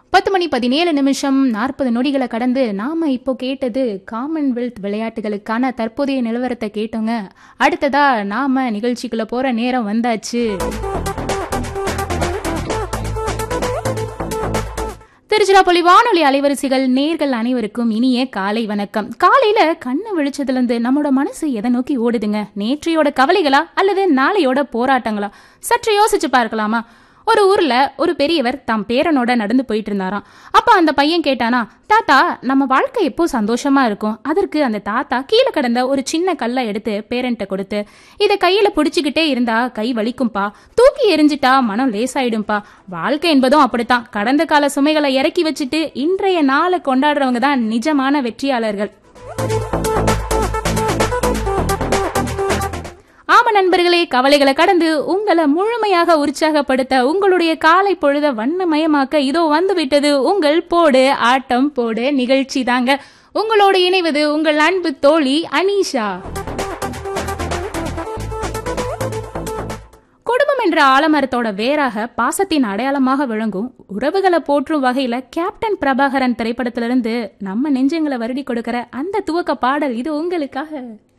பத்து மணி பதினேழு நிமிஷம் நாற்பது நொடிகளை கடந்து நாம இப்போ கேட்டது காமன்வெல்த் விளையாட்டுகளுக்கான தற்போதைய நிலவரத்தை கேட்டோங்க அடுத்ததா நாம நிகழ்ச்சிக்குள்ள போற நேரம் வந்தாச்சு திருச்சிராப்பள்ளி வானொலி அலைவரிசைகள் நேர்கள் அனைவருக்கும் இனிய காலை வணக்கம் காலையில கண்ணு விழிச்சதுல இருந்து நம்மளோட மனசு எதை நோக்கி ஓடுதுங்க நேற்றையோட கவலைகளா அல்லது நாளையோட போராட்டங்களா சற்று யோசிச்சு பார்க்கலாமா ஒரு ஊர்ல ஒரு பெரியவர் தம் பேரனோட நடந்து போயிட்டு இருந்தாராம் அப்ப அந்த பையன் கேட்டானா தாத்தா நம்ம வாழ்க்கை எப்போ சந்தோஷமா இருக்கும் அதற்கு அந்த தாத்தா கீழே கிடந்த ஒரு சின்ன கல்லை எடுத்து பேரன்ட்ட கொடுத்து இதை கையில பிடிச்சுக்கிட்டே இருந்தா கை வலிக்கும்பா தூக்கி எரிஞ்சிட்டா மனம் லேசாயிடும்பா வாழ்க்கை என்பதும் அப்படித்தான் கடந்த கால சுமைகளை இறக்கி வச்சுட்டு இன்றைய நாளை கொண்டாடுறவங்க தான் நிஜமான வெற்றியாளர்கள் ஆமா நண்பர்களே கவலைகளை கடந்து உங்களை முழுமையாக உற்சாகப்படுத்த உங்களுடைய காலை பொழுத வண்ணமயமாக்க இதோ வந்து விட்டது உங்கள் போடு ஆட்டம் போடு நிகழ்ச்சி தாங்க உங்களோடு இணைவது உங்கள் அன்பு தோழி அனீஷா குடும்பம் என்ற ஆலமரத்தோட வேராக பாசத்தின் அடையாளமாக விளங்கும் உறவுகளை போற்றும் வகையில கேப்டன் பிரபாகரன் திரைப்படத்திலிருந்து நம்ம நெஞ்சங்களை வருடி கொடுக்கிற அந்த துவக்க பாடல் இது உங்களுக்காக